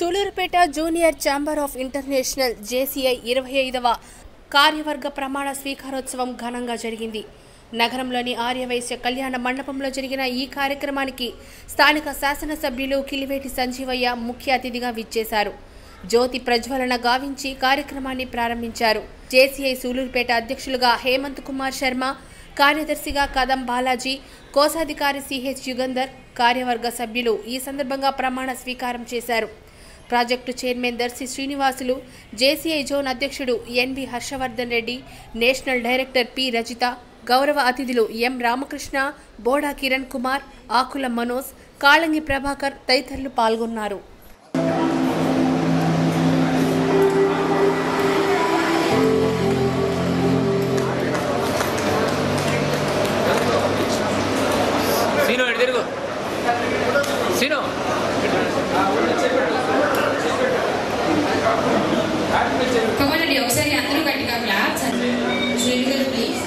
Sullurpeta junior chamber of international JCI ఇరవై ఐదవ కార్యవర్గ ప్రమాణ స్వీకారోత్సవం ఘనంగా జరిగింది నగరంలోని ఆర్యవైశ్య కళ్యాణ మండపంలో జరిగిన ఈ కార్యక్రమానికి స్థానిక శాసనసభ్యులు కిలివేటి సంజీవయ్య ముఖ్య అతిథిగా విచ్చేశారు జ్యోతి ప్రజ్వలన గావించి కార్యక్రమాన్ని ప్రారంభించారు జేసీఐ సూలూరుపేట అధ్యక్షులుగా హేమంత్ కుమార్ శర్మ కార్యదర్శిగా కదం బాలాజీ కోశాధికారి సిహెచ్ యుగంధర్ కార్యవర్గ సభ్యులు ఈ సందర్భంగా ప్రమాణ స్వీకారం చేశారు project chairman Darsi Srinivasulu JCI zone అధ్యక్షుడు NV Harshavardhan Reddy national director P Rajitha గౌరవ అతిథులు ఎం రామకృష్ణ బోడా కిరణ్ కుమార్ ఆకుల మనోజ్ కాళంగి ప్రభాకర్ తదితరులు పాల్గొన్నారు సీను ఎటు తిరుగు సీను కమలండి ఒకసారి అందరూ గట్టిగా claps Srinu garu please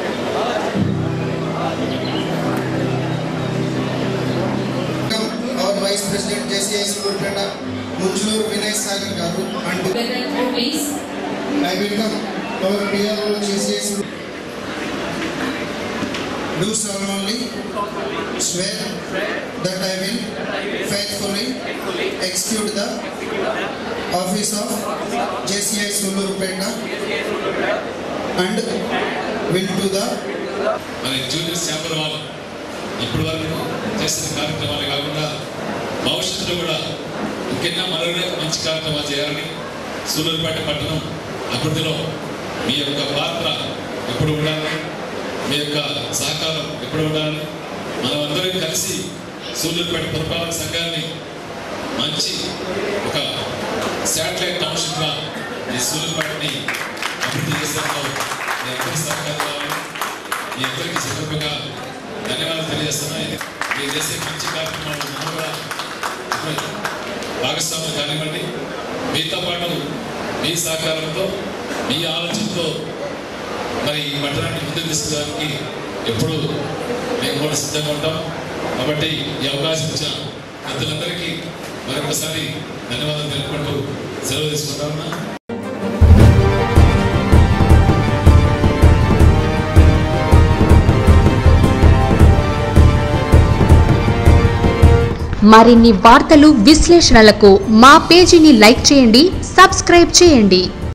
our Vice President JCI Surupeta, Munjur Vinay Sagar Garu, and welcome please I welcome our PRO JCI Surupeta. Do solemnly swear that I will faithfully execute the office of JCI Surupeta and will to the మన junior chamber వాళ్ళు ఇప్పటి వరకు చేసిన కార్యక్రమాలే కాకుండా భవిష్యత్తులో కూడా ఇంకెన్నో మరొక మంచి కార్యక్రమాలు చేయాలని సూలూరుపేట పట్టణం అభివృద్ధిలో మీ యొక్క పాత్ర ఎప్పుడు ఉండాలి మీ యొక్క సహకారం ఎప్పుడు ఉండాలి మనం అందరం కలిసి సూలూరుపేట పురపాలక సంఘాన్ని మంచి ఒక శాటిలైట్ టౌన్షిప్గా ఈ సూలూరుపేటని అభివృద్ధి చేసేందులో మీ అందరి సహకారం కావాలి మీ అందరికీ సందర్భంగా ధన్యవాదాలు తెలియజేస్తున్నా ఇది మీరు చేసే మంచి కార్యక్రమాలు మనం కూడా భాగస్వాములు కానివ్వండి మీతో పాటు మీ సహకారంతో మీ ఆలోచనతో మరి ఈ పట్టణాన్ని ముందుకు తీసుకురావడానికి ఎప్పుడు మేము కూడా సిద్ధంగా ఉంటాం కాబట్టి ఈ అవకాశం ఇచ్చిన పెద్దలందరికీ మరొకసారి ధన్యవాదాలు తెలుపుకుంటూ సెలవు తీసుకుంటామన్నా మరిన్ని వార్తలు విశ్లేషణలకు మా పేజీని లైక్ చేయండి సబ్స్క్రైబ్ చేయండి